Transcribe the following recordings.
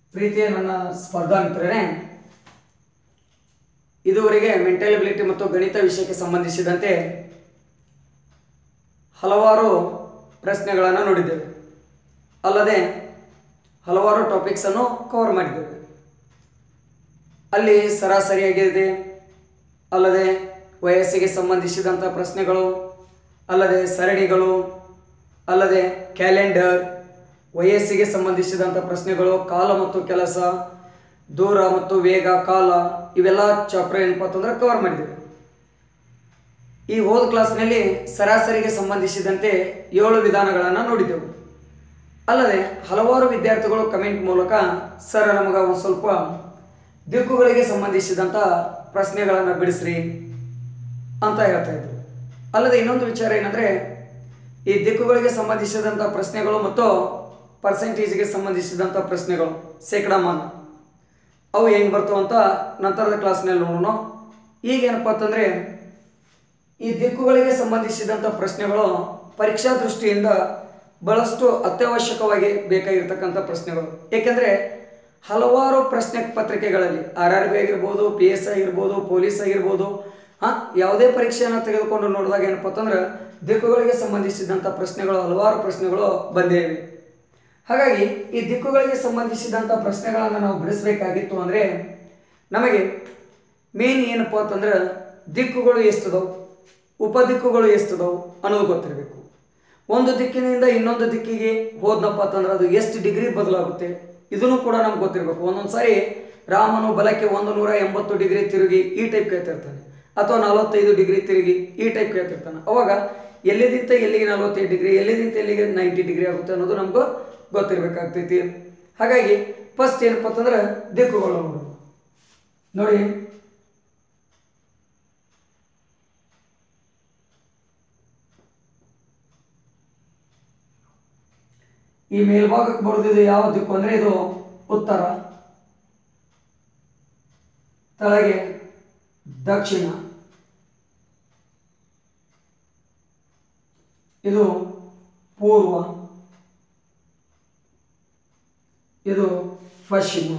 ಪ್ರೀತಿಯ ನನ್ನ ಸ್ಪರ್ಧಾ ಮಿತ್ರರೇ ಇದುವರೆಗೆ ಮೆಂಟಲ್ ಎಬಿಲಿಟಿ ಮತ್ತು ಗಣಿತ ವಿಷಯಕ್ಕೆ ಸಂಬಂಧಿಸಿದಂತೆ ಹಲವಾರು ಪ್ರಶ್ನೆಗಳನ್ನು ನೋಡಿದ್ದೇವೆ ಅಲ್ಲದೆ ಹಲವಾರು ಟಾಪಿಕ್ಸನ್ನು ಕವರ್ ಮಾಡಿದ್ದೇವೆ ಅಲ್ಲಿ ಸರಾಸರಿಯಾಗಿದೆ ಅಲ್ಲದೆ ವಯಸ್ಸಿಗೆ ಸಂಬಂಧಿಸಿದಂಥ ಪ್ರಶ್ನೆಗಳು ಅಲ್ಲದೆ ಸರಣಿಗಳು ಅಲ್ಲದೆ ಕ್ಯಾಲೆಂಡರ್ ವಯಸ್ಸಿಗೆ ಸಂಬಂಧಿಸಿದಂಥ ಪ್ರಶ್ನೆಗಳು ಕಾಲ ಮತ್ತು ಕೆಲಸ ದೂರ ಮತ್ತು ವೇಗ ಕಾಲ ಇವೆಲ್ಲ ಚಾಪ್ಟರ್ ಏನಪ್ಪ ಅಂತಂದ್ರೆ ಕವರ್ ಮಾಡಿದ್ದೇವೆ ಈ ಹೋದ ಕ್ಲಾಸ್ನಲ್ಲಿ ಸರಾಸರಿಗೆ ಸಂಬಂಧಿಸಿದಂತೆ ಏಳು ವಿಧಾನಗಳನ್ನು ನೋಡಿದ್ದೆವು ಅಲ್ಲದೆ ಹಲವಾರು ವಿದ್ಯಾರ್ಥಿಗಳು ಕಮೆಂಟ್ ಮೂಲಕ ಸರ್ ನಮಗೆ ಒಂದು ಸ್ವಲ್ಪ ದಿಕ್ಕುಗಳಿಗೆ ಸಂಬಂಧಿಸಿದಂಥ ಪ್ರಶ್ನೆಗಳನ್ನು ಬಿಡಿಸ್ರಿ ಅಂತ ಹೇಳ್ತಾ ಇದ್ರು ಅಲ್ಲದೆ ಇನ್ನೊಂದು ವಿಚಾರ ಏನಂದರೆ ಈ ದಿಕ್ಕುಗಳಿಗೆ ಸಂಬಂಧಿಸಿದಂಥ ಪ್ರಶ್ನೆಗಳು ಮತ್ತು ಪರ್ಸೆಂಟೇಜ್ಗೆ ಸಂಬಂಧಿಸಿದಂಥ ಪ್ರಶ್ನೆಗಳು ಶೇಕಡಾಮಾನ ಅವು ಹೆಂಗೆ ಬರ್ತವೆ ಅಂತ ನಂತರದ ಕ್ಲಾಸ್ನಲ್ಲಿ ನೋಡೋಣ ಈಗೇನಪ್ಪ ಅಂತಂದರೆ ಈ ದಿಕ್ಕುಗಳಿಗೆ ಸಂಬಂಧಿಸಿದಂಥ ಪ್ರಶ್ನೆಗಳು ಪರೀಕ್ಷಾ ದೃಷ್ಟಿಯಿಂದ ಬಹಳಷ್ಟು ಅತ್ಯವಶ್ಯಕವಾಗಿ ಬೇಕಾಗಿರ್ತಕ್ಕಂಥ ಪ್ರಶ್ನೆಗಳು ಏಕೆಂದರೆ ಹಲವಾರು ಪ್ರಶ್ನೆ ಪತ್ರಿಕೆಗಳಲ್ಲಿ ಆರ್ ಆರ್ ಬಿ ಆಗಿರ್ಬೋದು ಪಿ ಎಸ್ ಆಗಿರ್ಬೋದು ಪೊಲೀಸ್ ಆಗಿರ್ಬೋದು ಹಾಂ ಯಾವುದೇ ಪರೀಕ್ಷೆಯನ್ನು ತೆಗೆದುಕೊಂಡು ನೋಡಿದಾಗ ಏನಪ್ಪ ಅಂತಂದ್ರೆ ದಿಕ್ಕುಗಳಿಗೆ ಸಂಬಂಧಿಸಿದಂಥ ಪ್ರಶ್ನೆಗಳು ಹಲವಾರು ಪ್ರಶ್ನೆಗಳು ಬಂದೇ ಇವೆ ಹಾಗಾಗಿ ಈ ದಿಕ್ಕುಗಳಿಗೆ ಸಂಬಂಧಿಸಿದಂಥ ಪ್ರಶ್ನೆಗಳನ್ನು ನಾವು ಬಿಡಿಸಬೇಕಾಗಿತ್ತು ಅಂದರೆ ನಮಗೆ ಮೇನ್ ಏನಪ್ಪ ಅಂತಂದ್ರೆ ದಿಕ್ಕುಗಳು ಎಷ್ಟದವು ಉಪದಿಕ್ಕುಗಳು ಎಷ್ಟದವು ಅನ್ನೋದು ಗೊತ್ತಿರಬೇಕು ಒಂದು ದಿಕ್ಕಿನಿಂದ ಇನ್ನೊಂದು ದಿಕ್ಕಿಗೆ ಹೋದ್ನಪ್ಪ ಅಂತಂದ್ರೆ ಅದು ಎಷ್ಟು ಡಿಗ್ರಿ ಬದಲಾಗುತ್ತೆ ಇದನ್ನು ಕೂಡ ನಮ್ಗೆ ಗೊತ್ತಿರಬೇಕು ಒಂದೊಂದು ಸಾರಿ ರಾಮನು ಬಲಕ್ಕೆ ಒಂದು ನೂರ ಎಂಬತ್ತು ಡಿಗ್ರಿ ತಿರುಗಿ ಈ ಟೈಪ್ ಕೇಳ್ತಿರ್ತಾನೆ ಅಥವಾ ನಲವತ್ತೈದು ಡಿಗ್ರಿ ತಿರುಗಿ ಈ ಟೈಪ್ ಕೇಳ್ತಿರ್ತಾನೆ ಅವಾಗ ಎಲ್ಲಿದಿಂತ ಎಲ್ಲಿಗೆ ನಲವತ್ತೈದು ಡಿಗ್ರಿ ಎಲ್ಲಿದಿಂತ ಎಲ್ಲಿಗೆ ನೈಂಟಿ ಡಿಗ್ರಿ ಆಗುತ್ತೆ ಅನ್ನೋದು ನಮಗೂ ಗೊತ್ತಿರಬೇಕಾಗ್ತೈತಿ ಹಾಗಾಗಿ ಫಸ್ಟ್ ಏನಪ್ಪ ಅಂತಂದ್ರೆ ದಿಕ್ಕುಗಳು ನೋಡೋಣ ನೋಡಿ ಈ ಮೇಲ್ಭಾಗಕ್ಕೆ ಬರೋದಿದು ಯಾವ ದಿಕ್ಕು ಅಂದ್ರೆ ಇದು ಉತ್ತರ ತಳಗೆ ದಕ್ಷಿಣ ಇದು ಪೂರ್ವ ಇದು ಪಶ್ಚಿಮ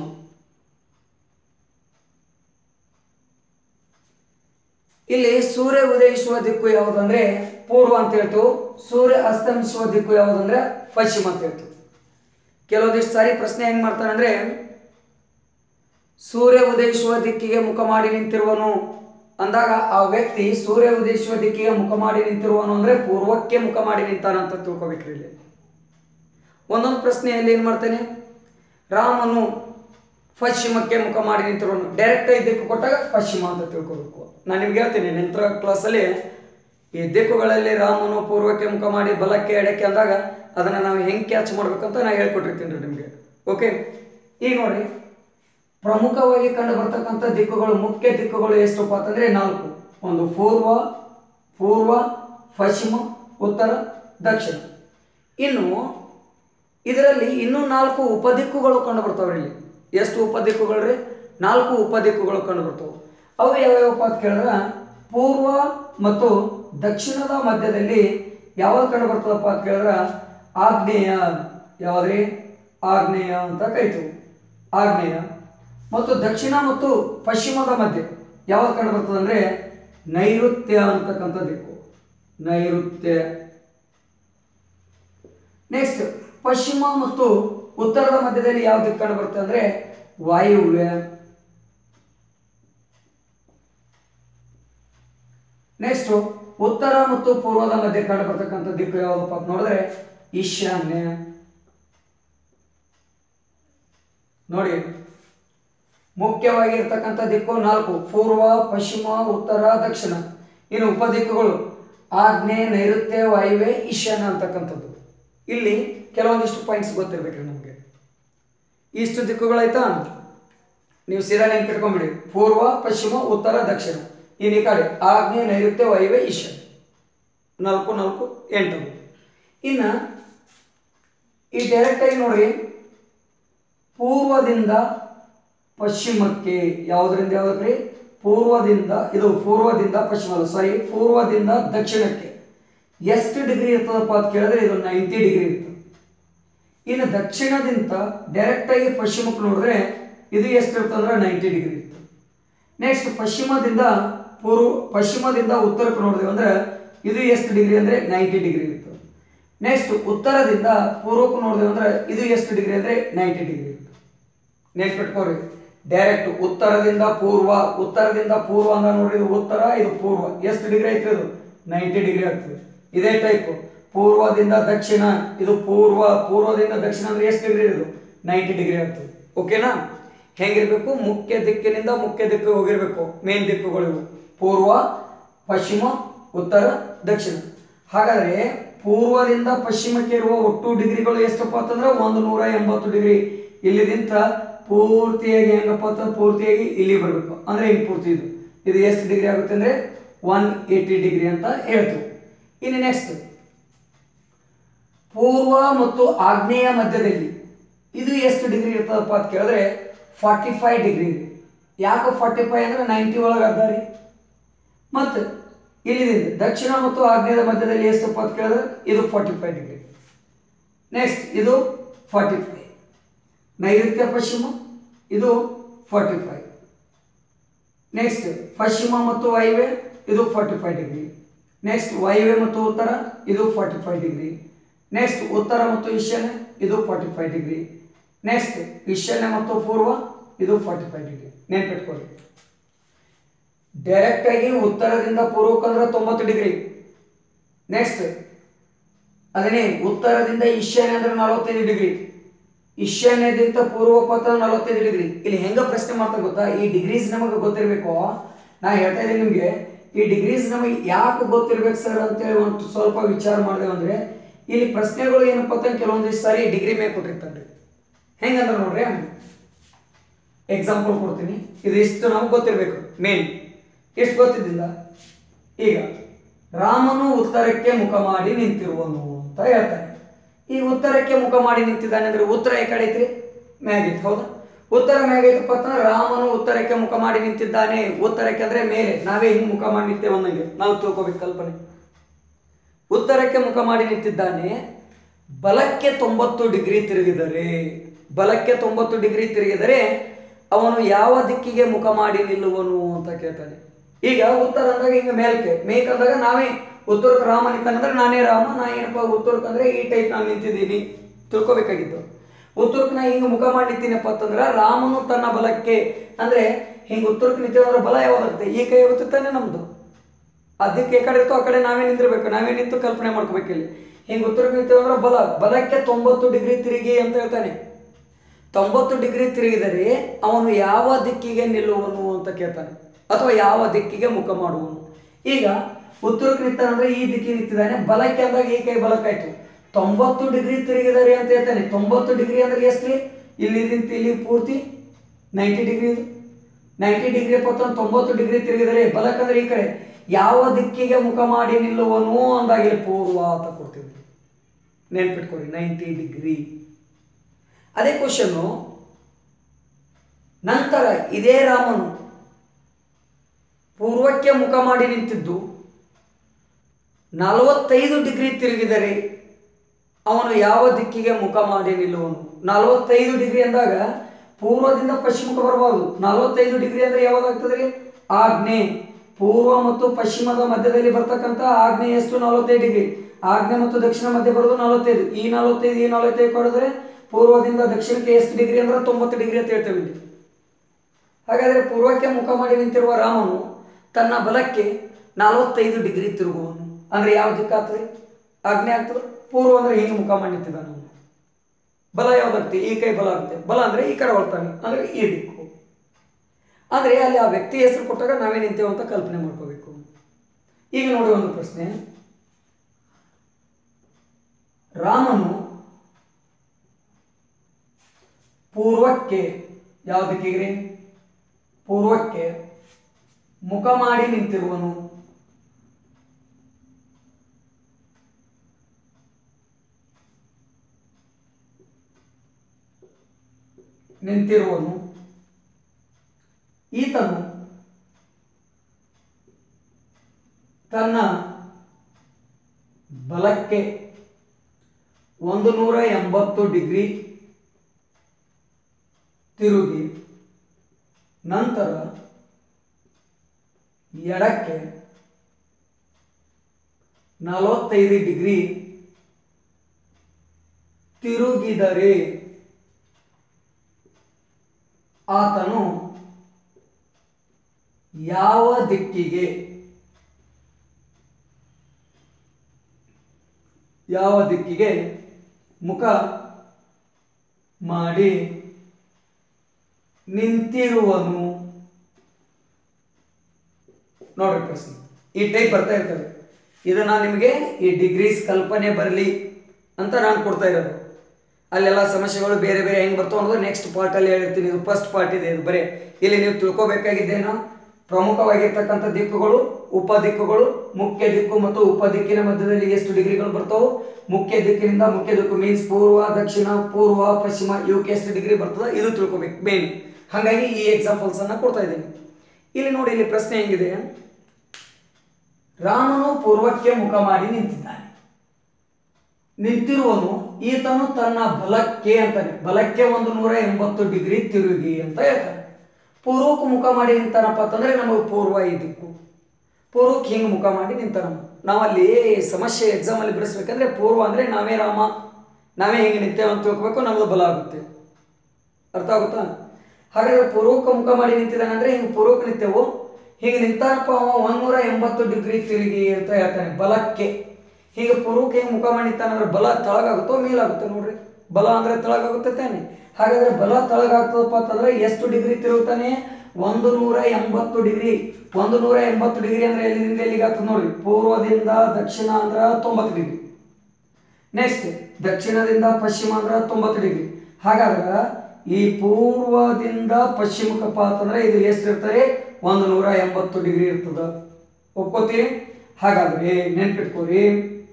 ಇಲ್ಲಿ ಸೂರ್ಯ ಉದಯಿಸುವ ದಿಕ್ಕು ಯಾವುದಂದ್ರೆ ಪೂರ್ವ ಅಂತ ಹೇಳ್ತು ಸೂರ್ಯ ಅಸ್ತಮಿಸುವ ದಿಕ್ಕು ಯಾವುದಂದ್ರೆ ಪಶ್ಚಿಮ ಅಂತ ಹೇಳ್ತು ಕೆಲವೊಂದಿಷ್ಟು ಸಾರಿ ಪ್ರಶ್ನೆ ಹೆಂಗ್ ಮಾಡ್ತಾನೆ ಅಂದ್ರೆ ಸೂರ್ಯ ಉದಯಿಸುವ ದಿಕ್ಕಿಗೆ ಮುಖ ಮಾಡಿ ನಿಂತಿರುವನು ಅಂದಾಗ ಆ ವ್ಯಕ್ತಿ ಸೂರ್ಯ ಉದಯಿಸುವ ದಿಕ್ಕಿಗೆ ಮುಖ ಮಾಡಿ ನಿಂತಿರುವನು ಅಂದ್ರೆ ಪೂರ್ವಕ್ಕೆ ಮುಖ ಮಾಡಿ ನಿಂತಾನಂತ ತಿಳ್ಕೊಬೇಕ್ರಿ ಇಲ್ಲಿ ಒಂದೊಂದು ಪ್ರಶ್ನೆಯಲ್ಲಿ ಏನು ಮಾಡ್ತೇನೆ ರಾಮನು ಪಶ್ಚಿಮಕ್ಕೆ ಮುಖ ಮಾಡಿ ನಿಂತಿರೋನು ಡೈರೆಕ್ಟ್ ಆಗಿ ದಿಕ್ಕು ಕೊಟ್ಟಾಗ ಪಶ್ಚಿಮ ಅಂತ ತಿಳ್ಕೊಬೇಕು ನಾನು ನಿಮ್ಗೆ ಹೇಳ್ತೀನಿ ನಂತರ ಕ್ಲಾಸಲ್ಲಿ ಈ ದಿಕ್ಕುಗಳಲ್ಲಿ ರಾಮನು ಪೂರ್ವಕ್ಕೆ ಮುಖ ಮಾಡಿ ಬಲಕ್ಕೆ ಎಡಕ್ಕೆ ಅಂದಾಗ ಅದನ್ನು ನಾವು ಹೆಂಗೆ ಕ್ಯಾಚ್ ಮಾಡ್ಬೇಕಂತ ನಾನು ಹೇಳ್ಕೊಟ್ಟಿರ್ತೀನಿ ರೀ ನಿಮಗೆ ಓಕೆ ಈಗ ನೋಡಿ ಪ್ರಮುಖವಾಗಿ ಕಂಡು ಬರ್ತಕ್ಕಂಥ ದಿಕ್ಕುಗಳು ಮುಖ್ಯ ದಿಕ್ಕುಗಳು ಎಷ್ಟಪ್ಪ ಅಂತಂದ್ರೆ ನಾಲ್ಕು ಒಂದು ಪೂರ್ವ ಪೂರ್ವ ಪಶ್ಚಿಮ ಉತ್ತರ ದಕ್ಷಿಣ ಇನ್ನು ಇದರಲ್ಲಿ ಇನ್ನೂ ನಾಲ್ಕು ಉಪದಿಕ್ಕುಗಳು ಕಂಡು ಬರ್ತಾವ್ರಿ ಇಲ್ಲಿ ಎಷ್ಟು ಉಪದಿಕ್ಕುಗಳು ರೀ ನಾಲ್ಕು ಉಪದಿಕ್ಕುಗಳು ಕಂಡು ಬರ್ತವೆ ಅವು ಯಾವ್ಯಾವಪ್ಪ ಅಂತ ಕೇಳಿದ್ರೆ ಪೂರ್ವ ಮತ್ತು ದಕ್ಷಿಣದ ಮಧ್ಯದಲ್ಲಿ ಯಾವ್ದು ಕಂಡು ಬರ್ತದಪ್ಪ ಅಂತ ಕೇಳಿದ್ರೆ ಆಗ್ನೇಯ ಯಾವ್ದ್ರಿ ಆಗ್ನೇಯ ಅಂತ ಕರಿತೀವಿ ಆಗ್ನೇಯ ಮತ್ತು ದಕ್ಷಿಣ ಮತ್ತು ಪಶ್ಚಿಮದ ಮಧ್ಯೆ ಯಾವ್ದು ಕಂಡು ಬರ್ತದೆ ಅಂದ್ರೆ ನೈಋತ್ಯ ಅಂತಕ್ಕಂಥ ದಿಕ್ಕು ನೈಋತ್ಯ ನೆಕ್ಸ್ಟ್ ಪಶ್ಚಿಮ ಮತ್ತು ಉತ್ತರದ ಮಧ್ಯದಲ್ಲಿ ಯಾವ ದಿಕ್ಕು ಕಂಡು ಬರುತ್ತೆ ಅಂದ್ರೆ ವಾಯುವ್ಯ ನೆಕ್ಸ್ಟ್ ಉತ್ತರ ಮತ್ತು ಪೂರ್ವದ ಮಧ್ಯೆ ಕಂಡು ಬರ್ತಕ್ಕಂಥ ದಿಕ್ಕು ಯಾವುದಪ್ಪ ಅಂತ ನೋಡಿದ್ರೆ ಈಶಾನ್ಯ ನೋಡಿ ಮುಖ್ಯವಾಗಿ ಇರ್ತಕ್ಕಂಥ ದಿಕ್ಕು ನಾಲ್ಕು ಪೂರ್ವ ಪಶ್ಚಿಮ ಉತ್ತರ ದಕ್ಷಿಣ ಇನ್ನು ಉಪದಿಕ್ಕುಗಳು ಆಗ್ನೇಯ ನೈಋತ್ಯ ವಾಯುವ್ಯ ಈಶಾನ್ಯ ಅಂತಕ್ಕಂಥದ್ದು ಇಲ್ಲಿ ಕೆಲವೊಂದಿಷ್ಟು ಪಾಯಿಂಟ್ಸ್ ಗೊತ್ತಿರ್ಬೇಕ್ರಿ ನಮಗೆ ಇಷ್ಟು ದಿಕ್ಕುಗಳಾಯ್ತಾ ನೀವು ಸೀದಾ ನೆನ್ಪಿಟ್ಕೊಂಬಿಡಿ ಪೂರ್ವ ಪಶ್ಚಿಮ ಉತ್ತರ ದಕ್ಷಿಣ ಇನ್ನು ಈ ಕಡೆ ಆಗ್ನೇಯ ನೈಋತ್ಯ ವಾಯುವ್ಯ ಈಶಾನ್ಯ ನಾಲ್ಕು ನಾಲ್ಕು ಎಂಟು ಇನ್ನು ಈ ಡೈರೆಕ್ಟಾಗಿ ನೋಡಿ ಪೂರ್ವದಿಂದ ಪಶ್ಚಿಮಕ್ಕೆ ಯಾವುದರಿಂದ ಯಾವುದಕ್ಕೆ ಪೂರ್ವದಿಂದ ಇದು ಪೂರ್ವದಿಂದ ಪಶ್ಚಿಮ ಸಾರಿ ಪೂರ್ವದಿಂದ ದಕ್ಷಿಣಕ್ಕೆ ಎಷ್ಟು ಡಿಗ್ರಿ ಇರ್ತದಪ್ಪ ಅಂತ ಕೇಳಿದ್ರೆ ಇದು ನೈಂಟಿ ಡಿಗ್ರಿ ಇರ್ತದೆ ಇನ್ನು ದಕ್ಷಿಣದಿಂದ ಡೈರೆಕ್ಟ್ ಆಗಿ ಪಶ್ಚಿಮಕ್ಕೆ ನೋಡಿದ್ರೆ ಇದು ಎಷ್ಟು ಇರ್ತಂದ್ರೆ ನೈಂಟಿ ಡಿಗ್ರಿ ಇತ್ತು ನೆಕ್ಸ್ಟ್ ಪಶ್ಚಿಮದಿಂದ ಪೂರ್ವ ಪಶ್ಚಿಮದಿಂದ ಉತ್ತರಕ್ಕೆ ನೋಡಿದ್ವಿ ಅಂದ್ರೆ ಇದು ಎಷ್ಟು ಡಿಗ್ರಿ ಅಂದ್ರೆ ನೈಂಟಿ ಡಿಗ್ರಿ ಇತ್ತು ನೆಕ್ಸ್ಟ್ ಉತ್ತರದಿಂದ ಪೂರ್ವಕ್ಕೆ ನೋಡಿದ್ವಿ ಅಂದ್ರೆ ಇದು ಎಷ್ಟು ಡಿಗ್ರಿ ಅಂದ್ರೆ ನೈಂಟಿ ಡಿಗ್ರಿ ಇತ್ತು ನೆನ್ಪಿಟ್ಕೋರಿ ಡೈರೆಕ್ಟ್ ಉತ್ತರದಿಂದ ಪೂರ್ವ ಉತ್ತರದಿಂದ ಪೂರ್ವ ಅಂತ ನೋಡ್ರಿ ಇದು ಉತ್ತರ ಇದು ಪೂರ್ವ ಎಷ್ಟು ಡಿಗ್ರಿ ಐತ್ರಿ ಇದು ನೈಂಟಿ ಡಿಗ್ರಿ ಆಗ್ತದೆ ಇದೇ ಟೈಪ್ ಪೂರ್ವದಿಂದ ದಕ್ಷಿಣ ಇದು ಪೂರ್ವ ಪೂರ್ವದಿಂದ ದಕ್ಷಿಣ ಅಂದ್ರೆ ಎಷ್ಟು ಡಿಗ್ರಿ ಇದು ನೈಂಟಿ ಡಿಗ್ರಿ ಆಗ್ತದೆ ಓಕೆನಾ ಹೆಂಗಿರ್ಬೇಕು ಮುಖ್ಯ ದಿಕ್ಕಿನಿಂದ ಮುಖ್ಯ ದಿಕ್ಕಿಗೆ ಹೋಗಿರ್ಬೇಕು ಮೇನ್ ದಿಕ್ಕುಗಳು ಇವು. ಪೂರ್ವ ಪಶ್ಚಿಮ ಉತ್ತರ ದಕ್ಷಿಣ ಹಾಗಾದ್ರೆ ಪೂರ್ವದಿಂದ ಪಶ್ಚಿಮಕ್ಕೆ ಇರುವ ಒಟ್ಟು ಡಿಗ್ರಿಗಳು ಎಷ್ಟಪ್ಪ ಅಂತಂದ್ರೆ ಒಂದು ನೂರ ಎಂಬತ್ತು ಡಿಗ್ರಿ ಇಲ್ಲಿದಿಂತ ಪೂರ್ತಿಯಾಗಿ ಹೆಂಗಪ್ಪ ಅಂತಂದ್ರೆ ಪೂರ್ತಿಯಾಗಿ ಇಲ್ಲಿ ಬರಬೇಕು ಅಂದ್ರೆ ಹಿಂಗೆ ಪೂರ್ತಿ ಇದು ಇದು ಎಷ್ಟು ಡಿಗ್ರಿ ಆಗುತ್ತೆ ಅಂದ್ರೆ ಒನ್ ಏಯ್ಟಿ ಡಿಗ್ರಿ ಅಂತ ಹೇಳ್ತೀವಿ ಇನ್ನು ನೆಕ್ಸ್ಟ್ ಪೂರ್ವ ಮತ್ತು ಆಗ್ನೇಯ ಮಧ್ಯದಲ್ಲಿ ಇದು ಎಷ್ಟು ಡಿಗ್ರಿ ಇರ್ತದಪ್ಪ ಅಂತ ಕೇಳಿದ್ರೆ ಫಾರ್ಟಿ ಫೈವ್ ಡಿಗ್ರಿ ಇದೆ ಯಾಕೆ ಫಾರ್ಟಿ ಫೈವ್ ಅಂದ್ರೆ ನೈಂಟಿ ಒಳಗೆ ಅರ್ಧ ರೀ ಮತ್ತು ಇಲ್ಲಿದಿಂದ ದಕ್ಷಿಣ ಮತ್ತು ಆಗ್ನೇಯದ ಮಧ್ಯದಲ್ಲಿ ಎಷ್ಟಪ್ಪ ಅಂತ ಕೇಳಿದ್ರೆ ಇದು ಫಾರ್ಟಿ ಫೈವ್ ಡಿಗ್ರಿ ನೆಕ್ಸ್ಟ್ ಇದು ಫಾರ್ಟಿ ಫೈವ್ ನೈಋತ್ಯ ಪಶ್ಚಿಮ ಇದು ಫಾರ್ಟಿ ಫೈವ್ ನೆಕ್ಸ್ಟ್ ಪಶ್ಚಿಮ ಮತ್ತು ವಾಯುವ್ಯ ಇದು ಫಾರ್ಟಿ ಫೈವ್ ಡಿಗ್ರಿ ನೆಕ್ಸ್ಟ್ ವಾಯುವ್ಯ ಮತ್ತು ಉತ್ತರ ಇದು ಫಾರ್ಟಿ ಫೈವ್ ಡಿಗ್ರಿ ನೆಕ್ಸ್ಟ್ ಉತ್ತರ ಮತ್ತು ಈಶಾನ್ಯ ಇದು ಫಾರ್ಟಿ ಫೈವ್ ಡಿಗ್ರಿ ನೆಕ್ಸ್ಟ್ ಈಶಾನ್ಯ ಮತ್ತು ಪೂರ್ವ ಇದು ಫಾರ್ಟಿ ಫೈವ್ ಡಿಗ್ರಿ ನೆನ್ಪಿಟ್ಕೊಳ್ಳಿ ಡೈರೆಕ್ಟ್ ಆಗಿ ಉತ್ತರದಿಂದ ಪೂರ್ವಕ್ಕೆ ಅಂದ್ರೆ ತೊಂಬತ್ತು ಡಿಗ್ರಿ ನೆಕ್ಸ್ಟ್ ಅದನ್ನೇ ಉತ್ತರದಿಂದ ಈಶಾನ್ಯ ಅಂದ್ರೆ ನಲವತ್ತೈದು ಡಿಗ್ರಿ ಈಶಾನ್ಯದಿಂದ ಪೂರ್ವ ಪಥ ನಲವತ್ತೈದು ಡಿಗ್ರಿ ಇಲ್ಲಿ ಹೆಂಗ ಪ್ರಶ್ನೆ ಮಾಡ್ತಾ ಗೊತ್ತಾ ಈ ಡಿಗ್ರೀಸ್ ನಮಗೆ ಗೊತ್ತಿರಬೇಕು ನಾ ಹೇಳ್ತಾ ಇದ್ದೀನಿ ನಿಮಗೆ ಈ ಡಿಗ್ರೀಸ್ ನಮಗೆ ಯಾಕೆ ಗೊತ್ತಿರ್ಬೇಕು ಸರ್ ಅಂತೇಳಿ ಒಂದು ಸ್ವಲ್ಪ ವಿಚಾರ ಮಾಡಿದೆವು ಅಂದ್ರೆ ಇಲ್ಲಿ ಪ್ರಶ್ನೆಗಳು ಏನಪ್ಪ ಅಂತ ಕೆಲವೊಂದಿಷ್ಟು ಸಾರಿ ಡಿಗ್ರಿ ಮೇಲೆ ಕೊಟ್ಟಿರ್ತಾರೆ ಹೆಂಗಂದ್ರೆ ನೋಡ್ರಿ ಎಕ್ಸಾಂಪಲ್ ಕೊಡ್ತೀನಿ ಇದು ಇಷ್ಟು ನಮ್ಗೆ ಗೊತ್ತಿರಬೇಕು ಮೇನ್ ಎಷ್ಟು ಗೊತ್ತಿದ್ದಿಲ್ಲ ಈಗ ರಾಮನು ಉತ್ತರಕ್ಕೆ ಮುಖ ಮಾಡಿ ನಿಂತಿರುವನು ಅಂತ ಹೇಳ್ತಾನೆ ಈ ಉತ್ತರಕ್ಕೆ ಮುಖ ಮಾಡಿ ನಿಂತಿದ್ದಾನೆ ಅಂದ್ರೆ ಉತ್ತರ ಈ ಕಡೆ ಐತ್ರಿ ಮ್ಯಾಗಿತ್ತು ಹೌದಾ ಉತ್ತರ ಮ್ಯಾಗೈತಪ್ಪ ಅಂತಂದ್ರೆ ರಾಮನು ಉತ್ತರಕ್ಕೆ ಮುಖ ಮಾಡಿ ನಿಂತಿದ್ದಾನೆ ಉತ್ತರಕ್ಕೆ ಅಂದ್ರೆ ಮೇಲೆ ನಾವೇ ಹಿಂಗೆ ಮುಖ ಮಾಡಿ ನಿಂತೇವೆ ಅನ್ನಂಗೆ ನಾವು ತಿಳ್ಕೊಬೇಕು ಕಲ್ಪನೆ ಉತ್ತರಕ್ಕೆ ಮುಖ ಮಾಡಿ ನಿಂತಿದ್ದಾನೆ ಬಲಕ್ಕೆ ತೊಂಬತ್ತು ಡಿಗ್ರಿ ತಿರುಗಿದರೆ ಬಲಕ್ಕೆ ತೊಂಬತ್ತು ಡಿಗ್ರಿ ತಿರುಗಿದರೆ ಅವನು ಯಾವ ದಿಕ್ಕಿಗೆ ಮುಖ ಮಾಡಿ ನಿಲ್ಲುವನು ಅಂತ ಕೇಳ್ತಾನೆ ಈಗ ಉತ್ತರ ಅಂದಾಗ ಹಿಂಗೆ ಮೇಲ್ಕೆ ಮೇಕ್ ಅಂದಾಗ ನಾವೇ ಉತ್ತರಕ್ಕೆ ರಾಮ ನಿಂತಾನಂದ್ರೆ ನಾನೇ ರಾಮ ನಾ ಏನಪ್ಪ ಉತ್ತರಕ್ಕೆ ಅಂದ್ರೆ ಈ ಟೈಪ್ ನಾನು ನಿಂತಿದ್ದೀನಿ ತಿಳ್ಕೊಬೇಕಾಗಿತ್ತು ಉತ್ತರಕ್ಕೆ ನಾ ಹಿಂಗೆ ಮುಖ ಮಾಡಿ ನಿಂತೀನಪ್ಪ ಅಂತಂದ್ರೆ ರಾಮನು ತನ್ನ ಬಲಕ್ಕೆ ಅಂದ್ರೆ ಹಿಂಗೆ ಉತ್ತರಕ್ಕೆ ನಿಂತಿದ್ರೆ ಬಲ ಯಾವ್ದಾಗುತ್ತೆ ಈ ಕೈ ಆಗುತ್ತೆ ತಾನೇ ನಮ್ದು ಅದಕ್ಕೆ ಈ ಕಡೆ ಇರ್ತೋ ಆ ಕಡೆ ನಾವೇ ನಿಂದಿರ್ಬೇಕು ನಾವೇ ನಿಂತು ಕಲ್ಪನೆ ಮಾಡ್ಕೋಬೇಕು ಇಲ್ಲಿ ಹಿಂಗೆ ಉತ್ತರಕ್ಕೆ ನಿಂತೀವಿ ಅಂದ್ರೆ ಬಲ ಬಲಕ್ಕೆ ತೊಂಬತ್ತು ಡಿಗ್ರಿ ತಿರುಗಿ ಅಂತ ಹೇಳ್ತಾನೆ ತೊಂಬತ್ತು ಡಿಗ್ರಿ ತಿರುಗಿದರೆ ಅವನು ಯಾವ ದಿಕ್ಕಿಗೆ ನಿಲ್ಲುವನು ಅಂತ ಕೇಳ್ತಾನೆ ಅಥವಾ ಯಾವ ದಿಕ್ಕಿಗೆ ಮುಖ ಮಾಡುವನು ಈಗ ಉತ್ತರಕ್ಕೆ ನಿಂತಾನಂದ್ರೆ ಈ ದಿಕ್ಕಿಗೆ ನಿಂತಿದ್ದಾನೆ ಬಲಕ್ಕೆ ಅಂದಾಗ ಈ ಕೈ ಬಲಕ್ಕಾಯ್ತು ತೊಂಬತ್ತು ಡಿಗ್ರಿ ತಿರುಗಿದರೆ ಅಂತ ಹೇಳ್ತಾನೆ ತೊಂಬತ್ತು ಡಿಗ್ರಿ ಅಂದ್ರೆ ಎಷ್ಟು ರೀ ಇಲ್ಲಿ ನಿಂತು ಇಲ್ಲಿ ಪೂರ್ತಿ ನೈಂಟಿ ಡಿಗ್ರಿ ಇದು ನೈಂಟಿ ಡಿಗ್ರಿ ಪತ್ತ ತೊಂಬತ್ತು ಡಿಗ್ರಿ ತಿರುಗಿದರೆ ಬಲಕ್ಕಂದ್ರೆ ಈ ಕಡೆ ಯಾವ ದಿಕ್ಕಿಗೆ ಮುಖ ಮಾಡಿ ನಿಲ್ಲುವನು ಅಂದಾಗ ಇಲ್ಲಿ ಪೂರ್ವ ಅಂತ ಕೊಡ್ತೀವಿ ನೆನ್ಪಿಟ್ಕೊಡಿ ನೈಂಟಿ ಡಿಗ್ರಿ ಅದೇ ಕ್ವಶನ್ನು ನಂತರ ಇದೇ ರಾಮನು ಪೂರ್ವಕ್ಕೆ ಮುಖ ಮಾಡಿ ನಿಂತಿದ್ದು ನಲವತ್ತೈದು ಡಿಗ್ರಿ ತಿರುಗಿದರೆ ಅವನು ಯಾವ ದಿಕ್ಕಿಗೆ ಮುಖ ಮಾಡಿ ನಿಲ್ಲುವನು ನಲವತ್ತೈದು ಡಿಗ್ರಿ ಅಂದಾಗ ಪೂರ್ವದಿಂದ ಪಶ್ಚಿಮಕ್ಕೆ ಬರಬಾರ್ದು ನಲವತ್ತೈದು ಡಿಗ್ರಿ ಅಂದ್ರೆ ಯಾವಾಗಾಗ್ತದೆ ರೀ ಆಗ್ನೇ ಪೂರ್ವ ಮತ್ತು ಪಶ್ಚಿಮದ ಮಧ್ಯದಲ್ಲಿ ಬರ್ತಕ್ಕಂಥ ಆಗ್ನೇ ಎಷ್ಟು ನಲವತ್ತೈದು ಡಿಗ್ರಿ ಆಗ್ನೇ ಮತ್ತು ದಕ್ಷಿಣ ಮಧ್ಯೆ ಬರೋದು ನಲವತ್ತೈದು ಈ ನಲವತ್ತೈದು ಈ ನಲವತ್ತೈದು ಕೊಡಿದ್ರೆ ಪೂರ್ವದಿಂದ ದಕ್ಷಿಣಕ್ಕೆ ಎಷ್ಟು ಡಿಗ್ರಿ ಅಂದ್ರೆ ತೊಂಬತ್ತು ಡಿಗ್ರಿ ಅಂತ ಹೇಳ್ತೇವೆ ಇಲ್ಲಿ ಹಾಗಾದರೆ ಪೂರ್ವಕ್ಕೆ ಮುಖ ಮಾಡಿ ನಿಂತಿರುವ ರಾಮನು ತನ್ನ ಬಲಕ್ಕೆ ನಲವತ್ತೈದು ಡಿಗ್ರಿ ತಿರುಗುವನು ಅಂದ್ರೆ ಯಾವ ದಿಕ್ಕಾಗ್ತದೆ ಆಗ್ನೇ ಆಗ್ತದೆ ಪೂರ್ವ ಅಂದ್ರೆ ಹಿಂಗೆ ಮುಖ ಮಾಡಿ ನಿಂತಿದ್ದಾನೆ ಅವನು. ಬಲ ಯಾವ್ದಾಗ್ತದೆ ಈ ಕೈ ಬಲ ಆಗುತ್ತೆ ಬಲ ಅಂದ್ರೆ ಈ ಕಡೆ ಹೊಳ್ತಾನೆ ಅಂದ್ರೆ ಈ ದಿಕ್ಕು ಅಂದ್ರೆ ಅಲ್ಲಿ ಆ ವ್ಯಕ್ತಿ ಹೆಸರು ಕೊಟ್ಟಾಗ ನಾವೇ ನಿಂತೇವೆ ಅಂತ ಕಲ್ಪನೆ ಮಾಡ್ಕೋಬೇಕು ಈಗ ನೋಡಿ ಒಂದು ಪ್ರಶ್ನೆ ರಾಮನು ಪೂರ್ವಕ್ಕೆ ಯಾವ ದಿಕ್ಕಿಗೆ ರೀ? ಪೂರ್ವಕ್ಕೆ ಮುಖ ಮಾಡಿ ನಿಂತಿರುವನು ನಿಂತಿರುವನು ಈತನು ತನ್ನ ಬಲಕ್ಕೆ ಒಂದು ನೂರ ಎಂಬತ್ತು ಡಿಗ್ರಿ ತಿರುಗಿ ನಂತರ ಎಡಕ್ಕೆ ನಲವತ್ತೈದು ಡಿಗ್ರಿ ತಿರುಗಿದರೆ ಆತನು ಯಾವ ದಿಕ್ಕಿಗೆ ಯಾವ ದಿಕ್ಕಿಗೆ ಮುಖ ಮಾಡಿ ನಿಂತಿರುವನು ನೋಡ್ರಿ ಪ್ರಶ್ನೆ ಈ ಟೈಪ್ ಬರ್ತಾ ಇರ್ತದೆ ಇದನ್ನ ನಿಮಗೆ ಈ ಡಿಗ್ರೀಸ್ ಕಲ್ಪನೆ ಬರಲಿ ಅಂತ ನಾನು ಕೊಡ್ತಾ ಇರೋದು ಅಲ್ಲೆಲ್ಲ ಸಮಸ್ಯೆಗಳು ಬೇರೆ ಬೇರೆ ಹೆಂಗೆ ಬರ್ತಾವ ಅನ್ನೋದು ನೆಕ್ಸ್ಟ್ ಪಾರ್ಟಲ್ಲಿ ಹೇಳಿರ್ತೀನಿ ಇದು ಫಸ್ಟ್ ಪಾರ್ಟ್ ಇದೆ ಇದು ಬರೀ ಇಲ್ಲಿ ನೀವು ತಿಳ್ಕೊಬೇಕಾಗಿದ್ದೇನು ಪ್ರಮುಖವಾಗಿರ್ತಕ್ಕಂಥ ದಿಕ್ಕುಗಳು ಉಪ ದಿಕ್ಕುಗಳು ಮುಖ್ಯ ದಿಕ್ಕು ಮತ್ತು ಉಪ ದಿಕ್ಕಿನ ಮಧ್ಯದಲ್ಲಿ ಎಷ್ಟು ಡಿಗ್ರಿಗಳು ಬರ್ತಾವೆ ಮುಖ್ಯ ದಿಕ್ಕಿನಿಂದ ಮುಖ್ಯ ದಿಕ್ಕು ಮೀನ್ಸ್ ಪೂರ್ವ ದಕ್ಷಿಣ ಪೂರ್ವ ಪಶ್ಚಿಮ ಇವಕ್ಕೆ ಎಷ್ಟು ಡಿಗ್ರಿ ಬರ್ತದೆ ಇದು ತಿಳ್ಕೊಬೇಕು ಮೇನ್ ಹಾಗಾಗಿ ಈ ಎಕ್ಸಾಂಪಲ್ಸ್ ಅನ್ನ ಕೊಡ್ತಾ ಇದ್ದೀನಿ ಇಲ್ಲಿ ನೋಡಿ ಇಲ್ಲಿ ಪ್ರಶ್ನೆ ಹೆಂಗಿದೆ ರಾಮನು ಪೂರ್ವಕ್ಕೆ ಮುಖ ಮಾಡಿ ನಿಂತಿದ್ದಾನೆ ನಿಂತಿರುವನು ಈತನು ತನ್ನ ಬಲಕ್ಕೆ ಅಂತಾನೆ ಬಲಕ್ಕೆ ಒಂದು ನೂರ ಎಂಬತ್ತು ಡಿಗ್ರಿ ತಿರುಗಿ ಅಂತ ಹೇಳ್ತಾನೆ ಪೂರ್ವಕ್ಕೆ ಮುಖ ಮಾಡಿ ನಿಂತಾನಪ್ಪ ಅಂತಂದ್ರೆ ನಮಗೆ ಪೂರ್ವ ಈ ದಿಕ್ಕು ಪೂರ್ವಕ್ಕೆ ಹಿಂಗೆ ಮುಖ ಮಾಡಿ ನಿಂತಾನ ನಾವಲ್ಲಿ ಸಮಸ್ಯೆ ಎಕ್ಸಾಮಲ್ಲಿ ಬಿಡಿಸ್ಬೇಕಂದ್ರೆ ಪೂರ್ವ ಅಂದ್ರೆ ನಾವೇ ರಾಮ ನಾವೇ ಹಿಂಗೆ ನಿಂತೇವೆ ಅಂತ ತಿಳ್ಕೊಬೇಕು ನಮ್ದು ಬಲ ಆಗುತ್ತೆ ಅರ್ಥ ಆಗುತ್ತಾ ಹಾಗಾದ್ರೆ ಪೂರ್ವಕ್ಕೆ ಮುಖ ಮಾಡಿ ನಿಂತಿದ್ದಾನೆ ಅಂದ್ರೆ ಹಿಂಗೆ ಪೂರ್ವಕ್ಕೆ ನಿಂತೆವು ಹೀಗೆ ನಿಂತಾನಪ್ಪ ಅವ ಒಂದೂರ ಎಂಬತ್ತು ಡಿಗ್ರಿ ತಿರುಗಿ ಅಂತ ಹೇಳ್ತಾನೆ ಬಲಕ್ಕೆ ಹೀಗೆ ಪೂರ್ವಕ್ಕೆ ಹಿಂಗೆ ಮುಖ ಮಾಡಿ ನಿಂತಾನಂದ್ರೆ ಬಲ ತಳಗಾಗುತ್ತೋ ಮೇಲಾಗುತ್ತೆ ನೋಡ್ರಿ ಬಲ ಅಂದ್ರೆ ತಳಗಾಗುತ್ತೆ ತಾನೆ ಹಾಗಾದ್ರೆ ಬಲ ತಳಗಾಗ್ತದಪ್ಪ ಅಂತಂದ್ರೆ ಎಷ್ಟು ಡಿಗ್ರಿ ತಿರುಗುತ್ತಾನೆ ಒಂದು ನೂರ ಎಂಬತ್ತು ಡಿಗ್ರಿ ಒಂದು ನೂರ ಎಂಬತ್ತು ಡಿಗ್ರಿ ಅಂದ್ರೆ ಎಲ್ಲಿಂದ ಎಲ್ಲಿಗೆ ಆಗ್ತದೆ ನೋಡ್ರಿ ಪೂರ್ವದಿಂದ ದಕ್ಷಿಣ ಅಂದ್ರೆ ತೊಂಬತ್ತು ಡಿಗ್ರಿ ನೆಕ್ಸ್ಟ್ ದಕ್ಷಿಣದಿಂದ ಪಶ್ಚಿಮ ಅಂದ್ರೆ ತೊಂಬತ್ತು ಡಿಗ್ರಿ ಹಾಗಾದ್ರೆ ಈ ಪೂರ್ವದಿಂದ ಪಶ್ಚಿಮಕ್ಕಪ್ಪ ಅಂತಂದ್ರೆ ಇದು ಎಷ್ಟು ಇರ್ತಾರೆ ಒಂದು ನೂರ ಎಂಬತ್ತು ಡಿಗ್ರಿ ಇರ್ತದ ಒಪ್ಕೋತೀರಿ ಹಾಗಾದ್ರೆ ನೆನ್ಪಿಟ್ಕೋರಿ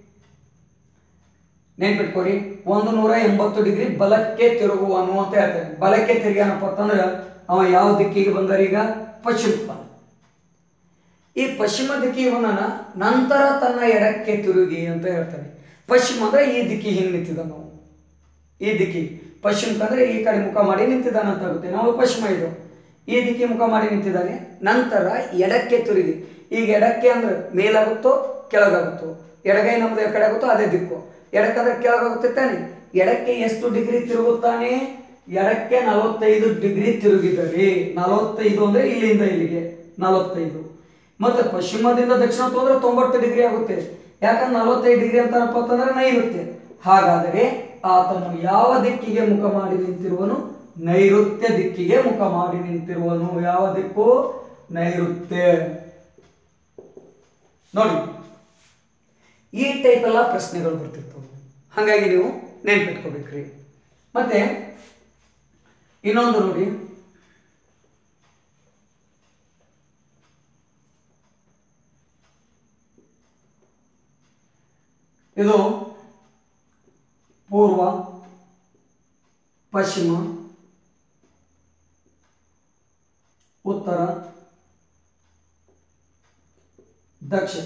ನೆನ್ಪಿಟ್ಕೋರಿ ಒಂದು ನೂರ ಎಂಬತ್ತು ಡಿಗ್ರಿ ಬಲಕ್ಕೆ ತಿರುಗುವನು ಅಂತ ಹೇಳ್ತಾರೆ ಬಲಕ್ಕೆ ತಿರುಗ್ಯಾನಪ್ಪ ಅಂತಂದ್ರೆ ಅವ ಯಾವ ದಿಕ್ಕಿಗೆ ಬಂದರೆ ಈಗ ಪಶ್ಚಿಮಕ್ಕೆ ಬಂದ ಈ ಪಶ್ಚಿಮ ದಿಕ್ಕಿಗೆ ಬಂದನ ನಂತರ ತನ್ನ ಎಡಕ್ಕೆ ತಿರುಗಿ ಅಂತ ಹೇಳ್ತಾನೆ ಪಶ್ಚಿಮ ಅಂದ್ರೆ ಈ ದಿಕ್ಕಿಗೆ ಹಿಂಗೆ ನಿಂತಿದ್ದ ನಾವು ಈ ದಿಕ್ಕಿಗೆ ಪಶ್ಚಿಮಕ್ಕೆ ಅಂದ್ರೆ ಈ ಕಡೆ ಮುಖ ಮಾಡಿ ನಿಂತಿದ್ದಾನೆ ಅಂತ ಆಗುತ್ತೆ ನಾವು ಪಶ್ಚಿಮ ಇದು ಈ ದಿಕ್ಕಿಗೆ ಮುಖ ಮಾಡಿ ನಿಂತಿದ್ದಾನೆ ನಂತರ ಎಡಕ್ಕೆ ತಿರುಗಿ ಈಗ ಎಡಕ್ಕೆ ಅಂದ್ರೆ ಮೇಲಾಗುತ್ತೋ ಕೆಳಗಾಗುತ್ತೋ ಎಡಗೈ ನಮ್ದು ಯಾವ ಕಡೆ ಆಗುತ್ತೋ ಅದೇ ದಿಕ್ಕು ಎಡಕ್ಕಂದ್ರೆ ಕೆಳಗಾಗುತ್ತೆ ತಾನೆ ಎಡಕ್ಕೆ ಎಷ್ಟು ಡಿಗ್ರಿ ತಿರುಗುತ್ತಾನೆ ಎಡಕ್ಕೆ ನಲವತ್ತೈದು ಡಿಗ್ರಿ ತಿರುಗಿದರೆ ನಲವತ್ತೈದು ಅಂದ್ರೆ ಇಲ್ಲಿಂದ ಇಲ್ಲಿಗೆ ನಲವತ್ತೈದು ಮತ್ತೆ ಪಶ್ಚಿಮದಿಂದ ದಕ್ಷಿಣ ಹೋದ್ರೆ ತೊಂಬತ್ತು ಡಿಗ್ರಿ ಆಗುತ್ತೆ ಯಾಕಂದ್ರೆ ನಲವತ್ತೈದು ಡಿಗ್ರಿ ಅಂತಾರಪ್ಪ ಅಂತಂದ್ರೆ ನೈಋತ್ಯ ಹಾಗಾದರೆ ಆತನು ಯಾವ ದಿಕ್ಕಿಗೆ ಮುಖ ಮಾಡಿ ನಿಂತಿರುವನು ನೈಋತ್ಯ ದಿಕ್ಕಿಗೆ ಮುಖ ಮಾಡಿ ನಿಂತಿರುವನು ಯಾವ ದಿಕ್ಕು ನೈಋತ್ಯ ನೋಡಿ ಈ ಟೈಪ್ ಎಲ್ಲ ಪ್ರಶ್ನೆಗಳು ಬರ್ತಿರ್ತವೆ ಹಾಗಾಗಿ ನೀವು ನೆನ್ಪಿಟ್ಕೋಬೇಕ್ರಿ ಮತ್ತೆ ಇನ್ನೊಂದು ನೋಡಿ ಇದು ಪೂರ್ವ ಪಶ್ಚಿಮ ಉತ್ತರ ದಕ್ಷಿಣ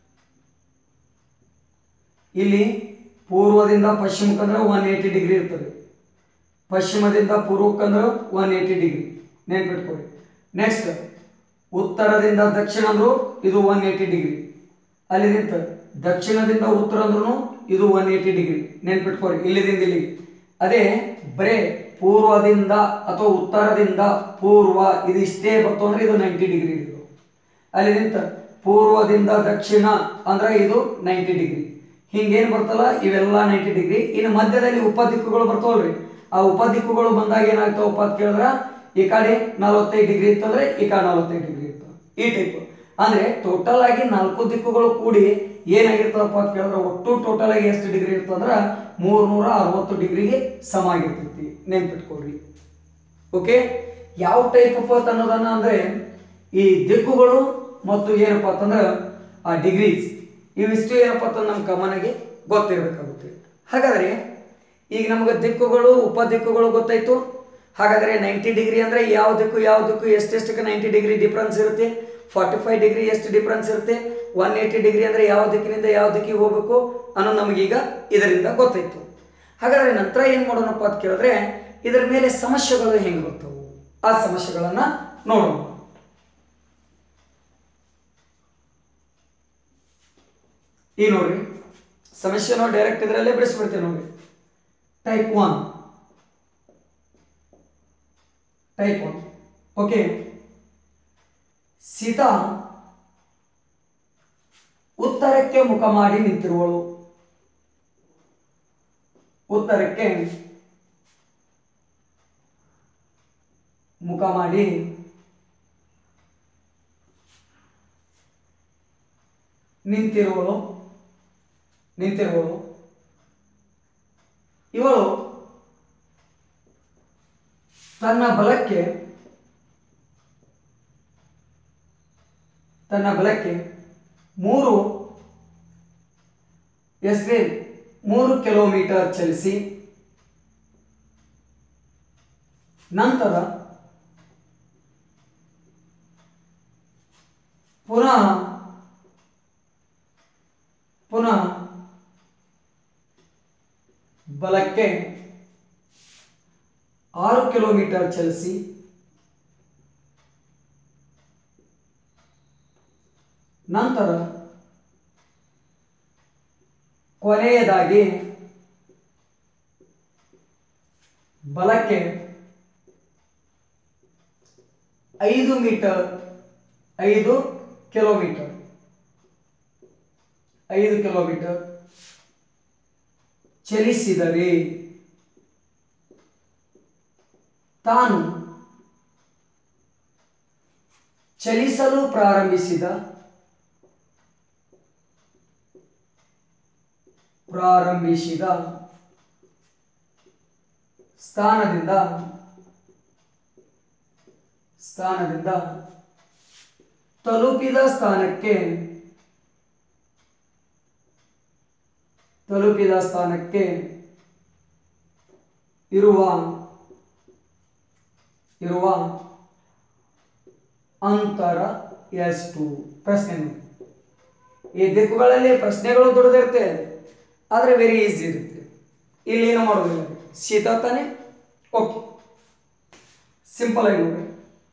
ಇಲ್ಲಿ ಪೂರ್ವದಿಂದ ಪಶ್ಚಿಮಕ್ಕಂದ್ರೆ ಒನ್ ಏಯ್ಟಿ ಡಿಗ್ರಿ ಇರ್ತದೆ ಪಶ್ಚಿಮದಿಂದ ಪೂರ್ವಕ್ಕಂದ್ರೆ ಒನ್ ಏಯ್ಟಿ ಡಿಗ್ರಿ ನೆನ್ಪಿಟ್ಕೊಳ್ಳಿ ನೆಕ್ಸ್ಟ್ ಉತ್ತರದಿಂದ ದಕ್ಷಿಣ ಅಂದ್ರು ಇದು ಒನ್ ಏಯ್ಟಿ ಡಿಗ್ರಿ ಅಲ್ಲಿದಿಂದ ದಕ್ಷಿಣದಿಂದ ಉತ್ತರ ಅಂದ್ರೂ ಇದು ಒನ್ ಏಯ್ಟಿ ಡಿಗ್ರಿ ನೆನ್ಪಿಟ್ಕೊಳ್ಳಿ ಇಲ್ಲಿದಿಂದ ಇಲ್ಲಿಗೆ ಅದೇ ಬರೇ ಪೂರ್ವದಿಂದ ಅಥವಾ ಉತ್ತರದಿಂದ ಪೂರ್ವ ಇದು ಇಷ್ಟೇ ಬರ್ತು ಅಂದ್ರೆ ಇದು ನೈಂಟಿ ಡಿಗ್ರಿ ಇದು ಅಲ್ಲಿಂದ ಪೂರ್ವದಿಂದ ದಕ್ಷಿಣ ಅಂದ್ರೆ ಇದು ನೈಂಟಿ ಡಿಗ್ರಿ ಹಿಂಗೇನು ಬರ್ತಲ್ಲ ಇವೆಲ್ಲ ನೈಂಟಿ ಡಿಗ್ರಿ ಇನ್ನು ಮಧ್ಯದಲ್ಲಿ ಉಪ ದಿಕ್ಕುಗಳು ಬರ್ತಾವಲ್ರಿ ಆ ಉಪ ದಿಕ್ಕುಗಳು ಬಂದಾಗ ಏನಾಗ್ತಾವಪ್ಪ ಅಂತ ಕೇಳಿದ್ರೆ ಈ ಕಡೆ ನಲವತ್ತೈದು ಡಿಗ್ರಿ ಇತ್ತಂದ್ರೆ ಈ ಕಡೆ ನಲವತ್ತೈದು ಡಿಗ್ರಿ ಇರ್ತವೆ ಈ ಟೈಪ್ ಅಂದ್ರೆ ಟೋಟಲ್ ಆಗಿ ನಾಲ್ಕು ದಿಕ್ಕುಗಳು ಕೂಡಿ ಏನಾಗಿರ್ತದಪ್ಪ ಅಂತ ಕೇಳಿದ್ರೆ ಒಟ್ಟು ಟೋಟಲ್ ಆಗಿ ಎಷ್ಟು ಡಿಗ್ರಿ ಇರ್ತಂದ್ರೆ ಮೂರ್ನೂರ ಅರವತ್ತು ಡಿಗ್ರಿಗೆ ಸಮ ಆಗಿರ್ತೈತಿ ನೆನ್ಪಿಟ್ಕೊಳ್ರಿ ಓಕೆ ಯಾವ ಟೈಪ್ ಆಫ್ ಅನ್ನೋದನ್ನ ಅಂದ್ರೆ ಈ ದಿಕ್ಕುಗಳು ಮತ್ತು ಏನಪ್ಪಾ ಅಂತಂದ್ರೆ ಆ ಡಿಗ್ರೀಸ್ ಇವಿಷ್ಟು ಏನಪ್ಪಾ ಅಂತಂದ್ರೆ ನಮ್ಮ ಕಾಮನಾಗಿ ಗೊತ್ತಿರಬೇಕಾಗುತ್ತೆ ಹಾಗಾದ್ರೆ ಈಗ ನಮಗೆ ದಿಕ್ಕುಗಳು ಉಪ ದಿಕ್ಕುಗಳು ಗೊತ್ತಾಯ್ತು ಹಾಗಾದ್ರೆ ನೈಂಟಿ ಡಿಗ್ರಿ ಅಂದ್ರೆ ಯಾವ ದಿಕ್ಕು ಯಾವ ದಿಕ್ಕು ಎಷ್ಟೆಷ್ಟಕ್ಕೆ ನೈಂಟಿ ಡಿಗ್ರಿ ಡಿಫ್ರೆನ್ಸ್ ಇರುತ್ತೆ ಫಾರ್ಟಿ ಫೈವ್ ಡಿಗ್ರಿ ಎಷ್ಟು ಡಿಫ್ರೆನ್ಸ್ ಇರುತ್ತೆ ಒನ್ ಏಯ್ಟಿ ಡಿಗ್ರಿ ಅಂದ್ರೆ ಯಾವ ದಿಕ್ಕಿನಿಂದ ಯಾವ ದಿಕ್ಕಿಗೆ ಹೋಗ್ಬೇಕು ಅನ್ನೋದು ನಮಗೀಗ ಇದರಿಂದ ಗೊತ್ತಾಯ್ತು ಹಾಗಾದ್ರೆ ನಂತರ ಏನು ಮಾಡೋಣಪ್ಪ ಅಂತ ಕೇಳಿದ್ರೆ ಇದರ ಮೇಲೆ ಸಮಸ್ಯೆಗಳು ಹೆಂಗೆ ಬರ್ತವು ಆ ಸಮಸ್ಯೆಗಳನ್ನ ನೋಡೋಣ ಈ ನೋಡ್ರಿ ಸಮಸ್ಯೆ ನಾವು ಡೈರೆಕ್ಟ್ ಇದರಲ್ಲೇ ಬಿಡಿಸ್ಬಿಡ್ತೇವೆ ನೋಡ್ರಿ type one type one okay Sita ಉತ್ತರಕ್ಕೆ ಮುಖ ಮಾಡಿ ನಿಂತಿರುವಳು ಉತ್ತರಕ್ಕೆ ಮುಖ ಮಾಡಿ ನಿಂತಿರುವಳು ನಿಂತಿರುವಳು ಇವಳು ತನ್ನ ಬಲಕ್ಕೆ ತನ್ನ ಬಲಕ್ಕೆ ಮೂರು ಎಸ್ರೆ ಮೂರು ಕಿಲೋಮೀಟರ್ ಚಲಿಸಿ ನಂತರ ಪುನಃ ಪುನಃ ಬಲಕ್ಕೆ ಆರು ಕಿಲೋಮೀಟರ್ ಚಲಿಸಿ ನಂತರ ಕೊನೆಯದಾಗಿ ಬಲಕ್ಕೆ ಐದು ಮೀಟರ್ ಐದು ಕಿಲೋಮೀಟರ್ ಐದು ಕಿಲೋಮೀಟರ್ ಚಲಿಸಿದರೆ ತಾನು ಚಲಿಸಲು ಪ್ರಾರಂಭಿಸಿದ ಪ್ರಾರಂಭಿಸಿದ ಸ್ಥಾನದಿಂದ ಸ್ಥಾನದಿಂದ ತಲುಪಿದ ಸ್ಥಾನಕ್ಕೆ ತಲುಪಿದ ಸ್ಥಾನಕ್ಕೆ ಇರುವ ಇರುವ ಅಂತರ ಎಷ್ಟು ಪ್ರಶ್ನೆ ನೋಡಿ. ಈ ದಿಕ್ಕುಗಳಲ್ಲಿ ಪ್ರಶ್ನೆಗಳು ದೊಡ್ಡದಿರುತ್ತೆ ಆದರೆ ವೆರಿ ಈಸಿ ಇರುತ್ತೆ ಇಲ್ಲಿ ಏನು ಮಾಡೋದಿಲ್ಲ ಶೀತ ತಾನೆ ಓಕೆ ಸಿಂಪಲ್ ಆಗಿ ನೋಡಿ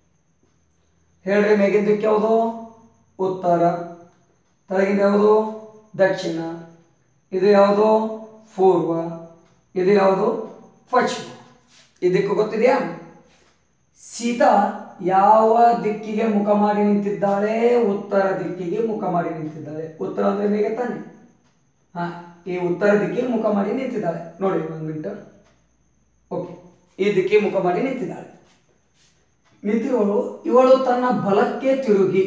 ಹೇಳ್ರಿ ಮೇಗಿನ ದಿಕ್ಕು ಯಾವುದು ಉತ್ತರ ತಳಗಿಂದ ಯಾವುದು ದಕ್ಷಿಣ ಇದು ಯಾವುದು ಪೂರ್ವ ಇದು ಯಾವುದು ಪಶ್ಚಿಮ ಈ ದಿಕ್ಕು ಗೊತ್ತಿದೆಯಾ ಸೀತಾ ಯಾವ ದಿಕ್ಕಿಗೆ ಮುಖ ಮಾಡಿ ನಿಂತಿದ್ದಾಳೆ ಉತ್ತರ ದಿಕ್ಕಿಗೆ ಮುಖ ಮಾಡಿ ನಿಂತಿದ್ದಾಳೆ ಉತ್ತರ ಅಂದ್ರೆ ಹೇಗೆ ತಾನೆ ಹಾ ಈ ಉತ್ತರ ದಿಕ್ಕಿಗೆ ಮುಖ ಮಾಡಿ ನಿಂತಿದ್ದಾಳೆ ನೋಡಿ ಒಂದು ಮಿನಿಟ್ ಓಕೆ ಈ ದಿಕ್ಕಿಗೆ ಮುಖ ಮಾಡಿ ನಿಂತಿದ್ದಾಳೆ ನಿಂತಿರುವಳು ಇವಳು ತನ್ನ ಬಲಕ್ಕೆ ತಿರುಗಿ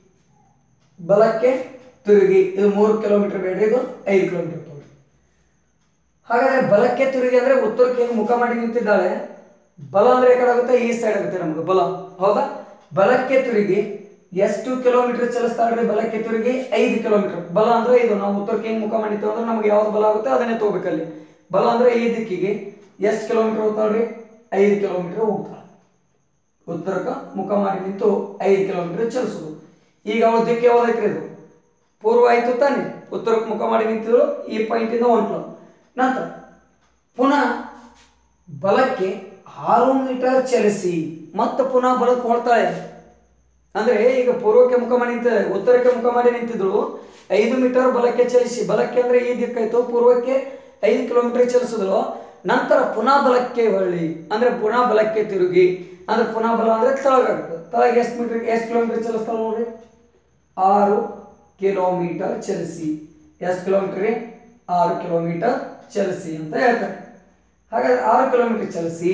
ಬಲಕ್ಕೆ ತಿರುಗಿ ಇದು ಮೂರು ಕಿಲೋಮೀಟರ್ ಬೇಡ ಇದು ಐದು ಕಿಲೋಮೀಟರ್ ತಗೊಳ್ಳಿ ಹಾಗಾದ್ರೆ ಬಲಕ್ಕೆ ತಿರುಗಿ ಅಂದ್ರೆ ಉತ್ತರಕ್ಕೆ ಹೇಗೆ ಮುಖ ಮಾಡಿ ನಿಂತಿದ್ದಾಳೆ ಬಲ ಅಂದ್ರೆ ಈ ಕಡೆ ಆಗುತ್ತೆ ಈ ಸೈಡ್ ಆಗುತ್ತೆ ನಮ್ಗೆ ಬಲ ಹೌದಾ ಬಲಕ್ಕೆ ತಿರುಗಿ ಎಷ್ಟು ಕಿಲೋಮೀಟರ್ ಚಲಿಸ್ತಾಳ್ರಿ ಬಲಕ್ಕೆ ತಿರುಗಿ ಐದು ಕಿಲೋಮೀಟರ್ ಬಲ ಅಂದ್ರೆ ಇದು ನಾವು ಉತ್ತರಕ್ಕೆ ಹೆಂಗ್ ಮುಖ ಮಾಡಿತ್ತೇವೆ ಅಂದ್ರೆ ನಮ್ಗೆ ಯಾವ್ದು ಬಲ ಆಗುತ್ತೆ ಅದನ್ನೇ ತಗೋಬೇಕಲ್ಲಿ ಬಲ ಅಂದ್ರೆ ಈ ದಿಕ್ಕಿಗೆ ಎಷ್ಟು ಕಿಲೋಮೀಟರ್ ಹೋಗ್ತಾಳ್ರಿ ಐದು ಕಿಲೋಮೀಟರ್ ಹೋಗ್ತಾಳೆ ಉತ್ತರಕ್ಕೆ ಮುಖ ಮಾಡಿ ನಿಂತು ಐದು ಕಿಲೋಮೀಟರ್ ಚಲಿಸೋದು ಈಗ ಅವಳ ದಿಕ್ಕು ಯಾವ್ದೈತ್ರಿ ಇದು ಪೂರ್ವ ಆಯ್ತು ತಾನೆ ಉತ್ತರಕ್ಕೆ ಮುಖ ಮಾಡಿ ನಿಂತಿದ್ರು ಈ ಪಾಯಿಂಟಿಂದ ಹೊಂಟ್ಲು ನಂತರ ಪುನಃ ಬಲಕ್ಕೆ ಆರು ಮೀಟರ್ ಚಲಿಸಿ ಮತ್ತೆ ಪುನಃ ಬಲಕ್ಕೆ ಹೊಳ್ತಾಳೆ ಅಂದ್ರೆ ಈಗ ಪೂರ್ವಕ್ಕೆ ಮುಖ ಮಾಡಿ ನಿಂತ ಉತ್ತರಕ್ಕೆ ಮುಖ ಮಾಡಿ ನಿಂತಿದ್ರು ಐದು ಮೀಟರ್ ಬಲಕ್ಕೆ ಚಲಿಸಿ ಬಲಕ್ಕೆ ಅಂದ್ರೆ ಈ ದಿಕ್ಕಾಯ್ತು ಪೂರ್ವಕ್ಕೆ ಐದು ಕಿಲೋಮೀಟರ್ ಚಲಿಸಿದ್ರು ನಂತರ ಪುನಃ ಬಲಕ್ಕೆ ಹೊಳ್ಳಿ ಅಂದ್ರೆ ಪುನಃ ಬಲಕ್ಕೆ ತಿರುಗಿ ಅಂದ್ರೆ ಪುನಃ ಬಲ ಅಂದ್ರೆ ತಳಗಾಗುತ್ತೆ ತಳಗ ಎಷ್ಟು ಮೀಟರ್ ಎಷ್ಟು ಕಿಲೋಮೀಟರ್ ಚಲಿಸ್ತಾಳೆ ನೋಡ್ರಿ ಆರು ಕಿಲೋಮೀಟರ್ ಚಲಿಸಿ ಎಷ್ಟು ಕಿಲೋಮೀಟರ್ ರೀ ಆರು ಕಿಲೋಮೀಟರ್ ಚಲಿಸಿ ಅಂತ ಹೇಳ್ತಾರೆ ಹಾಗಾದ್ರೆ ಆರು ಕಿಲೋಮೀಟರ್ ಚಲಿಸಿ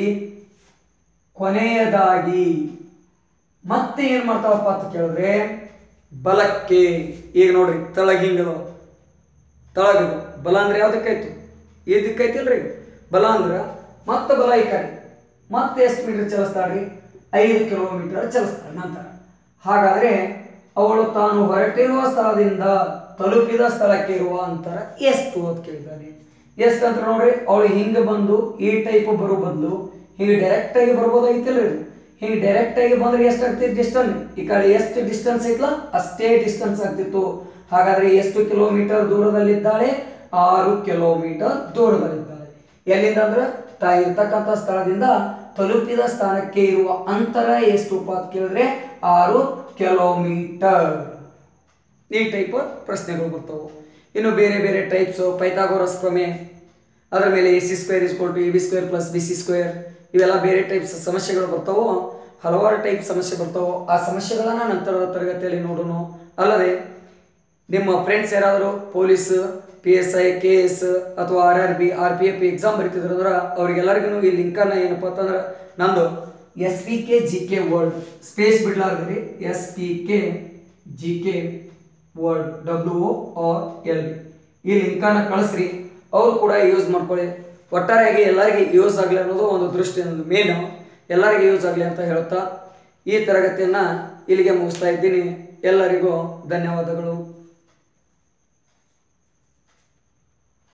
ಕೊನೆಯದಾಗಿ ಮತ್ತೆ ಏನ್ ಮಾಡ್ತಾವಪ್ಪ ಅಂತ ಕೇಳಿದ್ರೆ ಬಲಕ್ಕೆ ಈಗ ನೋಡ್ರಿ ತಳಗ ಹಿಂಗದ ತಳಗದು ಬಲ ಅಂದ್ರೆ ಯಾವ್ದಕ್ಕಾಯ್ತು ಈ ದಿಕ್ಕೈತಿಲ್ರಿ ಬಲ ಅಂದ್ರ ಮತ್ತೆ ಬಲ ಈ ಕಡೆ ಮತ್ತೆ ಎಷ್ಟು ಮೀಟರ್ ಚಲಿಸ್ತಾಳ್ರಿ ಐದು ಕಿಲೋಮೀಟರ್ ಚಲಿಸ್ತಾಳೆ ನಂತರ ಹಾಗಾದ್ರೆ ಅವಳು ತಾನು ಹೊರಟಿರುವ ಸ್ಥಳದಿಂದ ತಲುಪಿದ ಸ್ಥಳಕ್ಕೆ ಇರುವ ಅಂತರ ಎಷ್ಟು ಅಂತ ಕೇಳಿದ್ದಾನೆ ಎಷ್ಟು ಅಂತ ನೋಡ್ರಿ ಅವಳು ಹಿಂಗೆ ಬಂದು ಈ ಟೈಪ್ ಬರೋ ಬದಲು ಹಿಂಗೆ ಡೈರೆಕ್ಟ್ ಆಗಿ ಬರ್ಬೋದಾಗಿತ್ತಿಲ್ಲ ಇದು ಹಿಂಗೆ ಡೈರೆಕ್ಟ್ ಆಗಿ ಬಂದ್ರೆ ಎಷ್ಟು ಆಗ್ತಿತ್ತು ಡಿಸ್ಟನ್ಸ್ ಈ ಕಡೆ ಎಷ್ಟು ಡಿಸ್ಟೆನ್ಸ್ ಐತ್ಲ ಅಷ್ಟೇ ಡಿಸ್ಟೆನ್ಸ್ ಆಗ್ತಿತ್ತು ಹಾಗಾದ್ರೆ ಎಷ್ಟು ಕಿಲೋಮೀಟರ್ ದೂರದಲ್ಲಿದ್ದಾಳೆ ಆರು ಕಿಲೋಮೀಟರ್ ದೂರದಲ್ಲಿದ್ದಾಳೆ ಎಲ್ಲಿಂದ ಅಂದ್ರೆ ತಾ ಇರ್ತಕ್ಕಂಥ ಸ್ಥಳದಿಂದ ತಲುಪಿದ ಸ್ಥಾನಕ್ಕೆ ಇರುವ ಅಂತರ ಎಷ್ಟುಪ್ಪ ಅಂತ ಕೇಳಿದ್ರೆ ಆರು ಕಿಲೋಮೀಟರ್ ಈ ಟೈಪ್ ಪ್ರಶ್ನೆಗಳು ಬರ್ತವೆ ಇನ್ನು ಬೇರೆ ಬೇರೆ ಟೈಪ್ಸು ಪೈಥಾಗೋರಸ್ ಪ್ರಮೇಯ ಅದರ ಮೇಲೆ A C square is to A B square plus B C square ಇವೆಲ್ಲ ಬೇರೆ ಟೈಪ್ಸ್ ಸಮಸ್ಯೆಗಳು ಬರ್ತಾವೋ ಹಲವಾರು ಟೈಪ್ ಸಮಸ್ಯೆ ಬರ್ತಾವೋ ಆ ಸಮಸ್ಯೆಗಳನ್ನು ನಂತರದ ತರಗತಿಯಲ್ಲಿ ನೋಡೋಣ ಅಲ್ಲದೆ ನಿಮ್ಮ ಫ್ರೆಂಡ್ಸ್ ಯಾರಾದರೂ police P S I K S ಅಥವಾ R R B R P F exam ಬರೀತಿದ್ರು ಅಂದ್ರೆ ಅವ್ರಿಗೆಲ್ಲರಿಗೂ ಈ ಲಿಂಕನ್ನು ಏನಪ್ಪ ಅಂತಂದ್ರೆ ನಂದು S P K G K world space ಬಿಡ್ಲಾರ್ದ್ರಿ S P K G K world W O R L B ಈ ಲಿಂಕನ್ನು ಕಳಿಸ್ರಿ ಅವರು ಕೂಡ ಯೂಸ್ ಮಾಡ್ಕೊಳ್ಳಿ ಒಟ್ಟಾರೆಯಾಗಿ ಎಲ್ಲರಿಗೆ ಯೂಸ್ ಆಗಲಿ ಅನ್ನೋದು ಒಂದು ದೃಷ್ಟಿ ಅನ್ನೋದು ಮೇನು ಎಲ್ಲರಿಗೆ ಯೂಸ್ ಆಗಲಿ ಅಂತ ಹೇಳ್ತಾ ಈ ತರಗತಿಯನ್ನು ಇಲ್ಲಿಗೆ ಮುಗಿಸ್ತಾ ಇದ್ದೀನಿ ಎಲ್ಲರಿಗೂ ಧನ್ಯವಾದಗಳು